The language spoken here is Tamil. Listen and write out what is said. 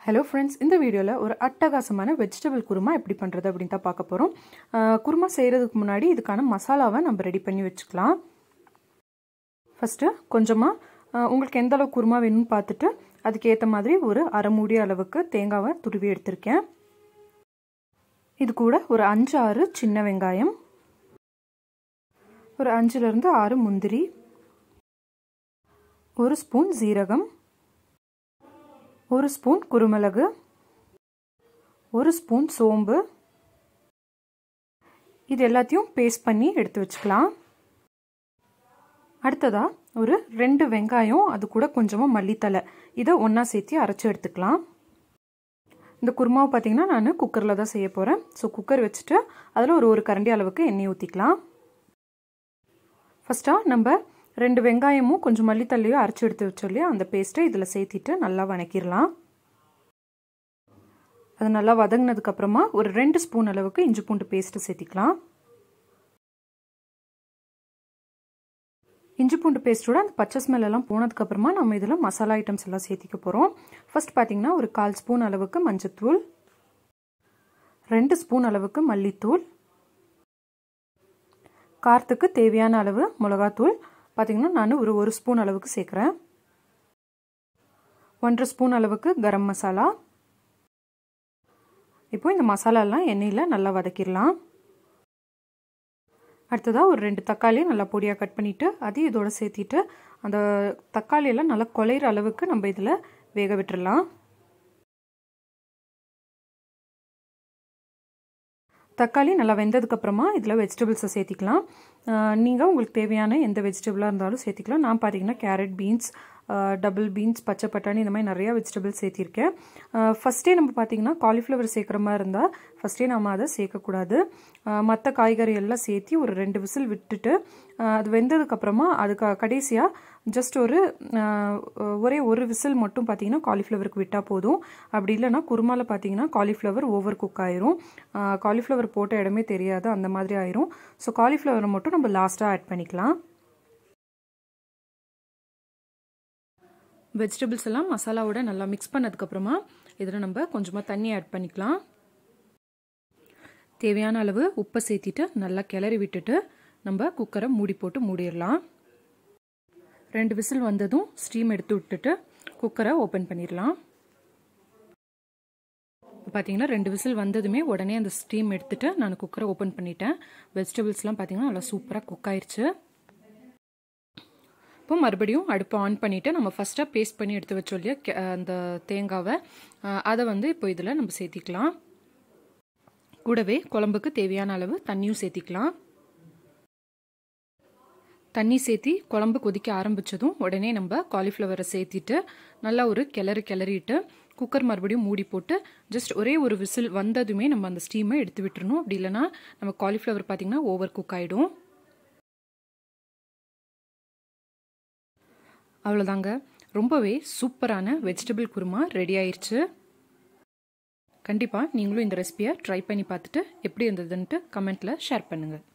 ஹலோ ஃப்ரெண்ட்ஸ் இந்த வீடியோவில் ஒரு அட்டகாசமான வெஜிடபிள் குருமா எப்படி பண்ணுறது அப்படின்னு தான் பார்க்க போகிறோம் குருமா செய்கிறதுக்கு முன்னாடி இதுக்கான மசாலாவை நம்ம ரெடி பண்ணி வச்சுக்கலாம் ஃபஸ்ட்டு கொஞ்சமாக உங்களுக்கு எந்த அளவு குருமா வேணும்னு பார்த்துட்டு அதுக்கு ஏற்ற மாதிரி ஒரு அரை மூடி அளவுக்கு தேங்காவை துருவி எடுத்திருக்கேன் இது கூட ஒரு அஞ்சு ஆறு சின்ன வெங்காயம் ஒரு அஞ்சுலேருந்து ஆறு முந்திரி ஒரு ஸ்பூன் ஜீரகம் ஒரு ஸ்பூன் குருமிளகு ஒரு ஸ்பூன் சோம்பு இது எல்லாத்தையும் பேஸ்ட் பண்ணி எடுத்து வச்சுக்கலாம் அடுத்ததா ஒரு ரெண்டு வெங்காயம் அது கூட கொஞ்சமாக மல்லித்தலை இதை ஒன்றா சேர்த்து அரைச்சி எடுத்துக்கலாம் இந்த குருமாவை பார்த்தீங்கன்னா நான் குக்கரில் தான் செய்ய போகிறேன் ஸோ குக்கர் வச்சுட்டு அதில் ஒரு ஒரு கரண்டி அளவுக்கு எண்ணெய் ஊற்றிக்கலாம் ஃபஸ்ட்டாக நம்ம ரெண்டு வெங்காயமும் கொஞ்சம் மல்லித்தள்ளியும் அரைச்சி எடுத்து வச்சோம் இல்லையா அந்த பேஸ்ட்டை இதில் சேர்த்திட்டு நல்லா வணக்கிடலாம் அது நல்லா வதங்கினதுக்கப்புறமா ஒரு ரெண்டு ஸ்பூன் அளவுக்கு இஞ்சி பூண்டு பேஸ்ட்டு சேர்த்திக்கலாம் இஞ்சி பூண்டு பேஸ்ட்டோட அந்த பச்சை ஸ்மெல் எல்லாம் போனதுக்கப்புறமா நம்ம இதில் மசாலா ஐட்டம்ஸ் எல்லாம் சேர்த்திக்க போகிறோம் ஃபர்ஸ்ட் பார்த்தீங்கன்னா ஒரு கால் ஸ்பூன் அளவுக்கு மஞ்சத்தூள் ரெண்டு ஸ்பூன் அளவுக்கு மல்லித்தூள் காரத்துக்கு தேவையான அளவு மிளகாத்தூள் பார்த்திங்கன்னா நான் ஒரு ஒரு ஸ்பூன் அளவுக்கு சேர்க்குறேன் ஒன்றரை ஸ்பூன் அளவுக்கு கரம் மசாலா இப்போ இந்த மசாலாலாம் எண்ணெயில் நல்லா வதக்கிடலாம் அடுத்ததாக ஒரு ரெண்டு தக்காளி நல்லா பொடியாக கட் பண்ணிவிட்டு அதையும் இதோட சேர்த்திட்டு அந்த தக்காளியெல்லாம் நல்லா குலையிற அளவுக்கு நம்ம இதில் வேக விட்டுடலாம் தக்காளி நல்லா வெந்ததுக்கப்புறமா இதில் வெஜிடபிள்ஸை சேர்த்திக்கலாம் நீங்கள் உங்களுக்கு தேவையான எந்த வெஜிடபிளாக இருந்தாலும் சேர்த்திக்கலாம் நான் பார்த்தீங்கன்னா கேரட் பீன்ஸ் டபுள் பீன்ஸ் பச்சை பட்டாணி இந்த மாதிரி நிறையா வெஜிடபிள்ஸ் சேர்த்திருக்கேன் ஃபஸ்ட்டே நம்ம பார்த்தீங்கன்னா காலிஃப்ளவர் சேர்க்குற மாதிரி இருந்தால் ஃபஸ்ட்டே நம்ம அதை சேர்க்கக்கூடாது மற்ற காய்கறி எல்லாம் சேர்த்தி ஒரு ரெண்டு விசில் விட்டுட்டு அது வெந்ததுக்கப்புறமா அதுக்கு கடைசியாக ஜஸ்ட் ஒரு ஒரே ஒரு விசில் மட்டும் பார்த்தீங்கன்னா காலிஃப்ளவருக்கு விட்டால் போதும் அப்படி இல்லைன்னா குருமாவில் பார்த்தீங்கன்னா காலிஃப்ளவர் ஓவர் குக் ஆயிரும் காலிஃப்ளவர் போட்ட இடமே தெரியாது அந்த மாதிரி ஆயிரும் ஸோ காலிஃப்ளவரை மட்டும் நம்ம லாஸ்ட்டாக ஆட் பண்ணிக்கலாம் வெஜிடபிள்ஸ் எல்லாம் மசாலாவோட நல்லா மிக்ஸ் பண்ணதுக்கப்புறமா இதில் நம்ம கொஞ்சமாக தண்ணி ஆட் பண்ணிக்கலாம் தேவையான அளவு உப்பை சேர்த்திட்டு நல்லா கிளறி விட்டுட்டு நம்ம குக்கரை மூடி போட்டு மூடிடலாம் ரெண்டு விசில் வந்ததும் ஸ்டீம் எடுத்து விட்டுட்டு குக்கரை ஓப்பன் பண்ணிடலாம் பார்த்தீங்கன்னா ரெண்டு விசில் வந்ததுமே உடனே அந்த ஸ்டீம் எடுத்துட்டு நான் குக்கரை ஓப்பன் பண்ணிட்டேன் வெஜிடபிள்ஸ்லாம் பார்த்தீங்கன்னா நல்லா சூப்பராக குக் ஆயிடுச்சு இப்போ மறுபடியும் அடுப்பை ஆன் பண்ணிவிட்டு நம்ம ஃபஸ்ட்டாக பேஸ்ட் பண்ணி எடுத்து வச்சோம் இல்லையா அந்த தேங்காவை அதை வந்து இப்போ இதில் நம்ம சேர்த்திக்கலாம் கூடவே குழம்புக்கு தேவையான அளவு தண்ணியும் சேர்த்திக்கலாம் தண்ணி சேர்த்தி குழம்பு கொதிக்க ஆரம்பித்ததும் உடனே நம்ம காலிஃப்ளவரை சேர்த்திட்டு நல்லா ஒரு கிளறு கிளறிட்டு குக்கர் மறுபடியும் மூடி போட்டு ஜஸ்ட் ஒரே ஒரு விசில் வந்ததுமே நம்ம அந்த ஸ்டீமை எடுத்து விட்டுறணும் அப்படி இல்லைனா நம்ம காலிஃப்ளவர் பார்த்திங்கன்னா ஓவர் குக் ஆகிடும் அவ்வளோதாங்க ரொம்பவே சூப்பரான வெஜிடபிள் குருமா ரெடி ஆயிடுச்சு கண்டிப்பாக நீங்களும் இந்த ரெசிபியை ட்ரை பண்ணி பார்த்துட்டு எப்படி இருந்ததுன்ட்டு கமெண்ட்டில் ஷேர் பண்ணுங்கள்